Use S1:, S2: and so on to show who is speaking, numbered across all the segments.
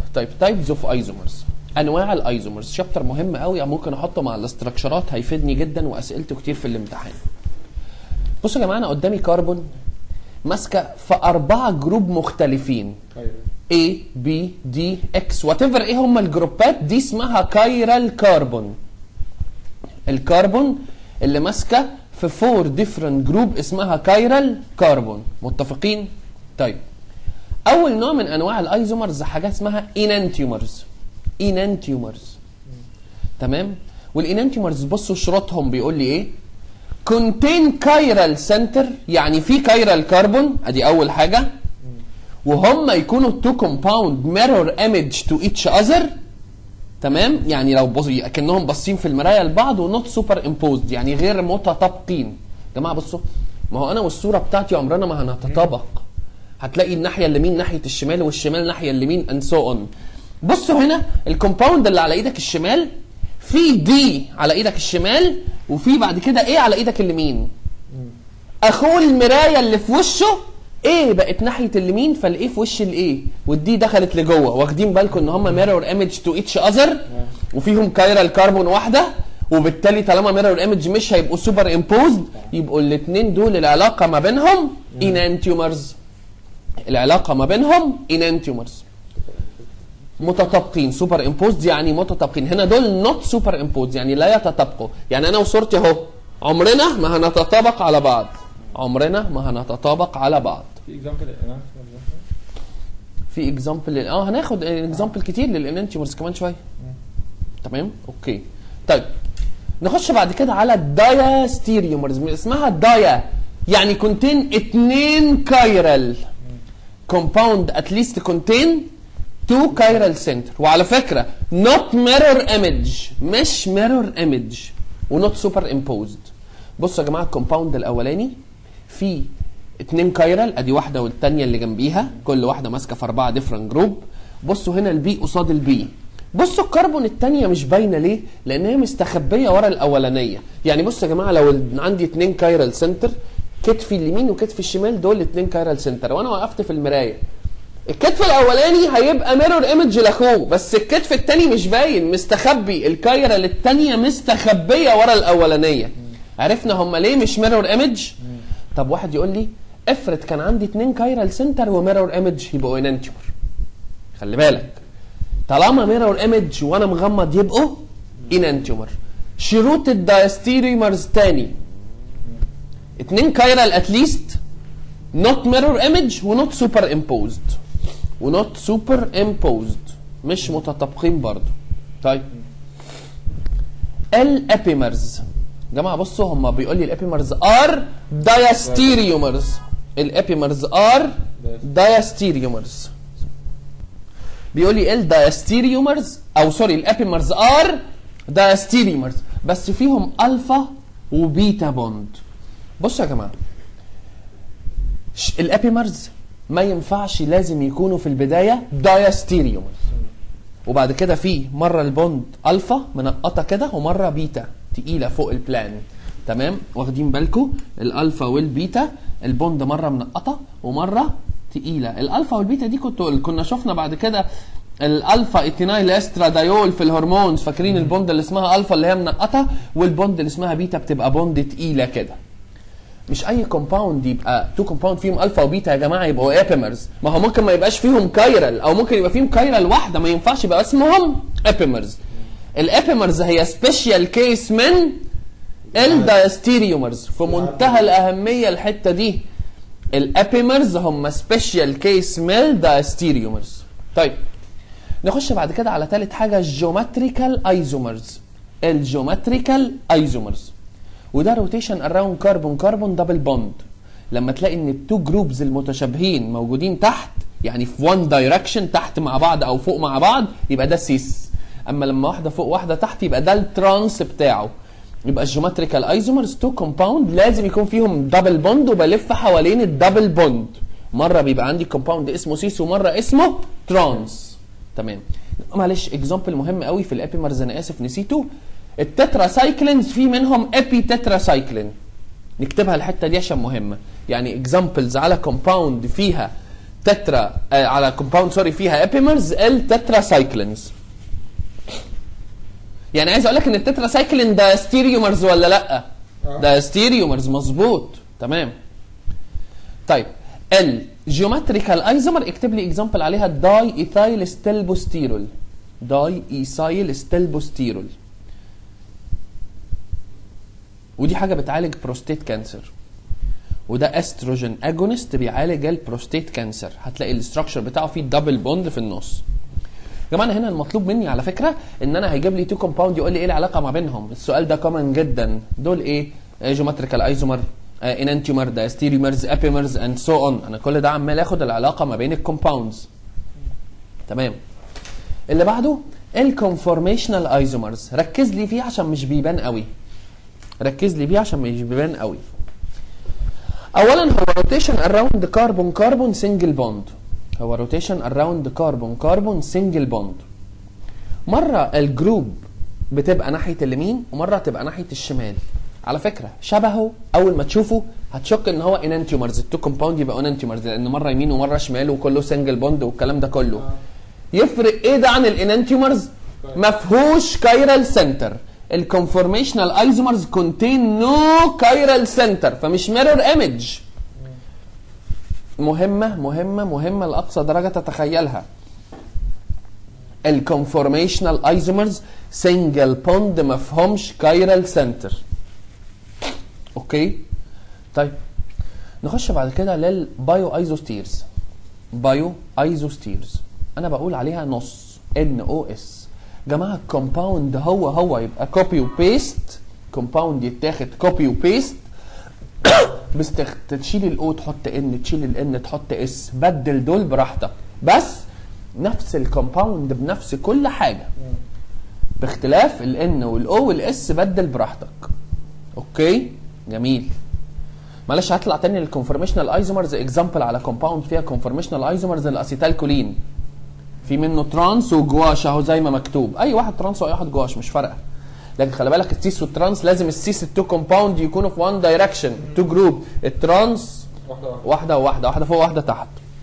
S1: طيب تايبز اوف ايزومرز انواع الايزومرز شابتر مهم قوي ممكن احطه مع الاستراكشرات هيفيدني جدا واسئلته كتير في الامتحان بصوا يا جماعه انا قدامي كربون ماسكه في اربعه جروب مختلفين A B D X وات ايفر ايه هم الجروبات دي اسمها كايرال كربون الكربون اللي ماسكه في فور ديفرنت جروب اسمها كايرال كربون متفقين طيب اول نوع من انواع الايزومرز حاجه اسمها انانتيومرز انانتيومرز تمام والانانتيومرز بصوا شروطهم بيقول لي ايه كونتين كايرال سنتر يعني في كايرال كربون ادي اول حاجه وهم يكونوا تو كومباوند ميرور ايمج تو ايتش اذر تمام يعني لو بص اكنهم باصين في المرايه لبعض ونوت سوبر امبوزد يعني غير متطابقين يا جماعه بصوا ما هو انا والصوره بتاعتي عمرنا ما هنتطابق هتلاقي الناحيه اليمين ناحيه الشمال والشمال ناحيه اليمين اند سو اون بصوا هنا الكومباوند اللي على ايدك الشمال في دي على ايدك الشمال وفي بعد كده ايه على ايدك اليمين اخوه المرايه اللي في وشه ايه بقت ناحيه اليمين فالايه في وش الايه والدي دخلت لجوه واخدين بالكم ان هم ميرور ايمج تو ايتش اذر وفيهم كايرال كربون واحده وبالتالي طالما ميرور ايمج مش هيبقوا سوبر امبوزد يبقوا الاثنين دول العلاقه ما بينهم انانتيومرز العلاقه ما بينهم انانتيومرز متطابقين سوبر امبوزد يعني متطابقين هنا دول نوت سوبر امبوزد يعني لا يتطابقوا يعني انا وصورتي اهو عمرنا ما هنتطابق على بعض عمرنا ما هنتطابق على بعض
S2: في اكزامبل
S1: في اكزامبل اه هناخد اكزامبل كتير للانانتيومرز كمان شويه تمام اوكي طيب نخش بعد كده على الدايستيريومرز اسمها دايا يعني كونتين اتنين كايرال كومباوند اتليست كونتين تو كايرال سنتر وعلى فكره نوت ميرور ايمج مش ميرور ايمج ونوت سوبر امبوزد بصوا يا جماعه الكومباوند الاولاني فيه اتنين كايرال ادي واحده والتانيه اللي جنبيها كل واحده ماسكه في اربعه ديفرنت جروب بصوا هنا البي قصاد البي بصوا الكربون التانية مش باينه ليه؟ لان هي مستخبيه ورا الاولانيه، يعني بصوا يا جماعه لو عندي اتنين كايرال سنتر كتفي اليمين وكتفي الشمال دول اتنين كايرال سنتر وانا وقفت في المرايه الكتف الاولاني هيبقى ميرور ايمج لاخوه بس الكتف التاني مش باين مستخبي الكايرال التانية مستخبيه ورا الاولانيه عرفنا هم ليه مش ميرور ايمج طب واحد يقول لي افرض كان عندي اتنين كايرال سنتر وميرور ايمج يبقوا انانتيومر خلي بالك طالما ميرور ايمج وانا مغمض يبقوا انانتيومر شروط الدايستيريومرز تاني اتنين كايرال اتليست نوت ميرور ايمج ونوت سوبر امبوزد ونوت سوبر امبوزد مش متطابقين برضو طيب الابيمرز جماعه بصوا هم بيقول لي الابيمرز ار دايستيريومرز الابيمرز ار دايستيريومرز بيقول لي الدايستيريومرز او سوري الابيمرز ار دايستيريومرز بس فيهم الفا وبيتا بوند بصوا يا جماعه الابيمرز ما ينفعش لازم يكونوا في البدايه دايستيريومرز وبعد كده في مره البوند الفا منقطه كده ومره بيتا تقيله فوق البلان تمام واخدين بالكم الالفا والبيتا البوند مره منقطه ومره تقيله الالفا والبيتا دي كنت كنا شفنا بعد كده الالفا ايثينايل استرادايول في الهرمونز فاكرين البوند اللي اسمها الفا اللي هي منقطه والبوند اللي اسمها بيتا بتبقى بوند تقيله كده مش اي كومباوند يبقى تو كومباوند فيهم الفا وبيتا يا جماعه يبقوا ابيمرز ما هو ممكن ما يبقاش فيهم كايرال او ممكن يبقى فيهم كايرال واحده ما ينفعش يبقى اسمهم ابيمرز الابيمرز هي سبيشال كيس من الدايستيريومرز في منتهى الاهميه الحته دي الابيمرز هم سبيشال كيس من الدايستيريومرز طيب نخش بعد كده على ثالث حاجه الجيومتريكال ايزومرز الجيومتريكال ايزومرز وده روتيشن اراوند كربون كربون دبل بوند لما تلاقي ان التو جروبز المتشابهين موجودين تحت يعني في وان دايركشن تحت مع بعض او فوق مع بعض يبقى ده سيس اما لما واحده فوق واحده تحت يبقى ده الترانس بتاعه يبقى الجيومتريكال ايزومرز تو كومباوند لازم يكون فيهم دبل بوند وبلف حوالين الدبل بوند مره بيبقى عندي كومباوند اسمه سيس ومره اسمه ترانس تمام معلش اكزامبل مهم قوي في الابيمرز انا اسف نسيته التترا سايكلينز في منهم ابي تترا سايكلين نكتبها الحته دي عشان مهمه يعني اكزامبلز على كومباوند فيها تترا آه على كومباوند سوري فيها ابيمرز التترا سايكلينز يعني عايز اقول لك ان التترا سايكلين ده ستيريومرز ولا لا ده ستيريومرز مظبوط تمام طيب الجيومتريكال ايزومر اكتب لي اكزامبل عليها داي ايثايل ستيلبوستيرول داي ايثايل ستيلبوستيرول ودي حاجه بتعالج بروستيت كانسر وده استروجين اجونست بيعالج البروستيت كانسر هتلاقي الاستراكشر بتاعه فيه دبل بوند في النص يا جماعه هنا المطلوب مني على فكره ان انا هيجيب لي تو كومباوند يقول لي ايه العلاقه ما بينهم السؤال ده كومن جدا دول ايه جيومتريكال ايزومر انانتيومر ده ستيريومرز ابيمرز اند سو اون انا كل ده عمال اخد العلاقه ما بين الكومباوندز تمام اللي بعده الكونفورميشنال ايزومرز ركز لي فيه عشان مش بيبان قوي ركز لي بيه عشان مش بيبان قوي اولا هو روتيشن اراوند كاربون كاربون سنجل بوند هو روتيشن اراوند كاربون كاربون سنجل بوند مره الجروب بتبقى ناحيه اليمين ومره تبقى ناحيه الشمال على فكره شبهه اول ما تشوفه هتشك ان هو انانتيومرز التو كومباوند يبقى انانتيومرز لان مره يمين ومره شمال وكله سنجل بوند والكلام ده كله يفرق ايه ده عن الانانتيومرز ما فيهوش كايرال سنتر الكونفورميشنال ايزومرز كونتين نو كايرال سنتر فمش ميرور ايمج مهمه مهمه مهمه لاقصى درجه تتخيلها الكونفورميشنال ايزومرز سنجل بوند ما فيهمش كايرال سنتر اوكي طيب نخش بعد كده للبايو ايزوستيرز بايو ايزوستيرز انا بقول عليها نص ان او اس جماعه الكومباوند هو هو يبقى كوبي وبيست كومباوند يتاخد كوبي وبيست بس تخ- تشيل الاو تحط ان تشيل الان تحط اس بدل دول براحتك بس نفس الكومباوند بنفس كل حاجه باختلاف الان والاو والاس بدل براحتك اوكي جميل معلش هطلع تاني للكونفورميشنال ايزومرز اكزامبل على كومباوند فيها كونفورميشنال ايزومرز الاسيتال كولين في منه ترانس وجواش اهو زي ما مكتوب اي واحد ترانس واي واحد جواش مش فارقه لكن خلي بالك السيس والترانس لازم السيس التو كومباوند يكونوا في وان دايركشن تو جروب الترانس
S2: واحدة واحدة
S1: واحده وواحده واحده فوق واحده تحت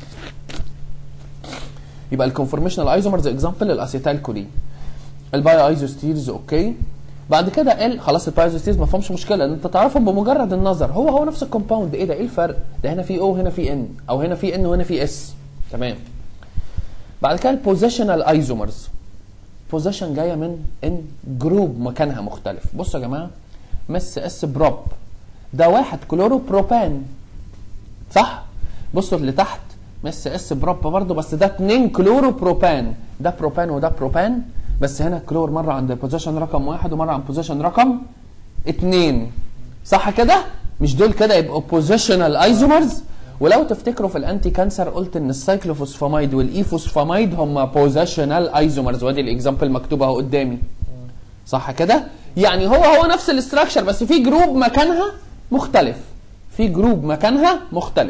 S1: يبقى الكونفورميشنال ايزومرز اكزامبل الاسيتال كولين البايو ايزوستيرز اوكي بعد كده ال خلاص البايو ايزوستيرز ما فيهمش مشكله ان انت تعرفهم بمجرد النظر هو هو نفس الكومباوند ايه ده ايه الفرق ده هنا في او هنا في ان او هنا في ان وهنا في اس تمام بعد كده البوزيشنال ايزومرز بوزيشن جايه من ان جروب مكانها مختلف بصوا يا جماعه مس اس بروب ده واحد كلورو بروبان صح بصوا اللي تحت مس اس بروب برضه بس ده اتنين كلورو بروبان ده بروبان وده بروبان بس هنا كلور مره عند بوزيشن رقم واحد ومره عند بوزيشن رقم اتنين صح كده؟ مش دول كده يبقوا بوزيشنال ايزومرز ولو تفتكروا في الانتي كانسر قلت ان السايكلوفوسفاميد والايفوسفاميد هم بوزيشنال ايزومرز وادي الاكزامبل مكتوب اهو قدامي صح كده؟ يعني هو هو نفس الاستراكشر بس في جروب مكانها مختلف في جروب مكانها مختلف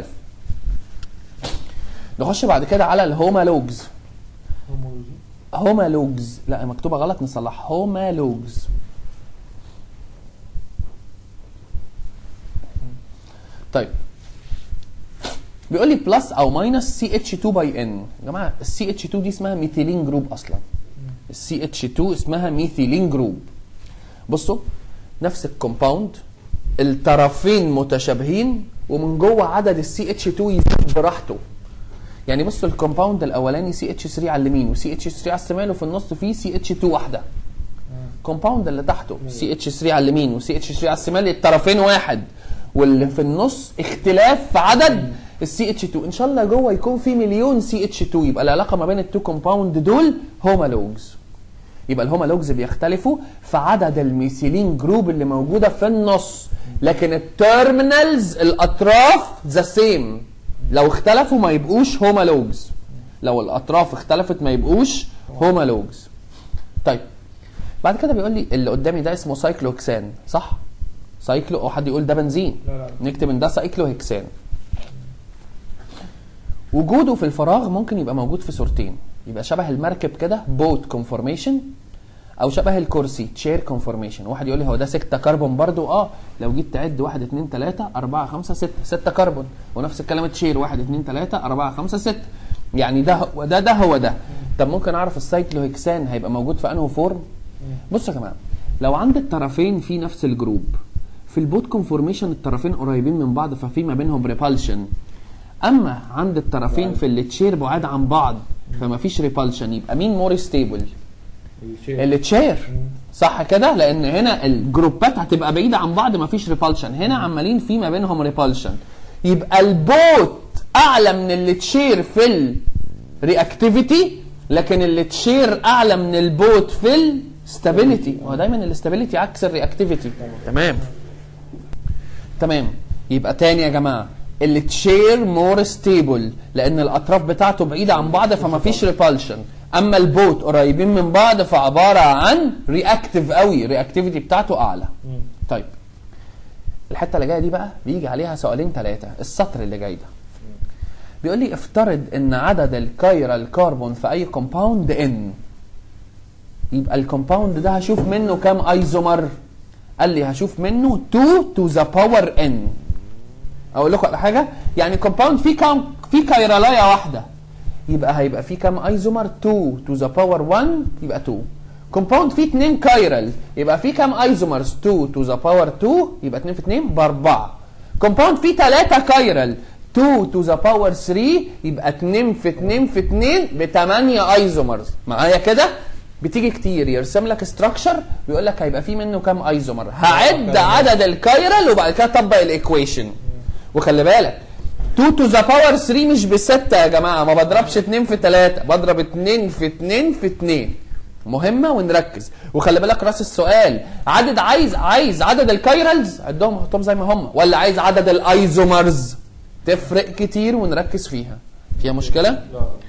S1: نخش بعد كده على الهومالوجز
S2: هومولوجي
S1: هومالوجز لا مكتوبه غلط نصلح هومالوجز طيب بيقول لي بلس او ماينس سي اتش 2 باي ان يا جماعه السي اتش 2 دي اسمها ميثيلين جروب اصلا السي اتش 2 اسمها ميثيلين جروب بصوا نفس الكومباوند الطرفين متشابهين ومن جوه عدد السي اتش 2 يزيد براحته يعني بصوا الكومباوند الاولاني سي اتش 3 على اليمين وسي اتش 3 على الشمال وفي النص فيه سي اتش 2 واحده كومباوند اللي تحته سي اتش 3 على اليمين وسي اتش 3 على الشمال الطرفين واحد واللي في النص اختلاف في عدد السي اتش 2 ان شاء الله جوه يكون في مليون سي اتش 2 يبقى العلاقه ما بين التو كومباوند دول هومالوجز يبقى الهومالوجز بيختلفوا في عدد الميثيلين جروب اللي موجوده في النص لكن التيرمينالز الاطراف ذا سيم لو اختلفوا ما يبقوش هومالوجز لو الاطراف اختلفت ما يبقوش هومالوجز طيب بعد كده بيقول لي اللي قدامي ده اسمه سايكلوهكسان صح سايكلو او حد يقول ده بنزين
S2: لا لا
S1: نكتب ان ده سايكلوهكسان وجوده في الفراغ ممكن يبقى موجود في صورتين يبقى شبه المركب كده بوت كونفورميشن او شبه الكرسي تشير كونفورميشن واحد يقول لي هو ده 6 كربون برضو اه لو جيت تعد 1 2 3 4 5 6 6 كربون ونفس الكلام تشير 1 2 3 4 5 6 يعني ده هو ده ده هو ده طب ممكن اعرف السايكلوهكسان هيبقى موجود في انهي فورم بصوا يا جماعه لو عند الطرفين في نفس الجروب في البوت كونفورميشن الطرفين قريبين من بعض ففي ما بينهم ريبالشن اما عند الطرفين في التشير بعاد عن بعض فما فيش ريبالشن يبقى مين مور ستيبل التشير صح كده لان هنا الجروبات هتبقى بعيده عن بعض ما فيش ريبالشن هنا عمالين في ما بينهم ريبالشن يبقى البوت اعلى من التشير في الرياكتيفيتي لكن التشير اعلى من البوت في الستابيليتي هو دايما الاستابيليتي عكس الرياكتيفيتي تمام تمام يبقى تاني يا جماعه التشير مور ستيبل لان الاطراف بتاعته بعيده عن بعض فما فيش ريبالشن اما البوت قريبين من بعض فعباره عن رياكتيف قوي الرياكتيفيتي بتاعته اعلى طيب الحته اللي جايه دي بقى بيجي عليها سؤالين ثلاثه السطر اللي جاي ده بيقول لي افترض ان عدد الكايرال كربون في اي كومباوند ان يبقى الكومباوند ده هشوف منه كام ايزومر قال لي هشوف منه 2 to the power n اقول لكم على حاجه يعني كومباوند فيه كام في كايرالايه واحده يبقى هيبقى فيه كام ايزومر 2 to the power 1 يبقى 2 كومباوند فيه 2 كايرال يبقى فيه كام ايزومرز 2 to the power 2 يبقى 2 في 2 باربعه كومباوند فيه 3 كايرال 2 to the power 3 يبقى 2 في 2 في 2 ب 8 ايزومرز معايا كده بتيجي كتير يرسم لك استراكشر ويقول لك هيبقى فيه منه كام ايزومر هعد عدد الكايرال وبعد كده اطبق الايكويشن وخلي بالك 2 to the power 3 مش بستة يا جماعه ما بضربش 2 في 3 بضرب 2 في 2 في 2 مهمة ونركز وخلي بالك راس السؤال عدد عايز عايز عدد الكايرالز عدهم حطهم زي ما هم ولا عايز عدد الايزومرز تفرق كتير ونركز فيها فيها مشكلة؟
S2: لا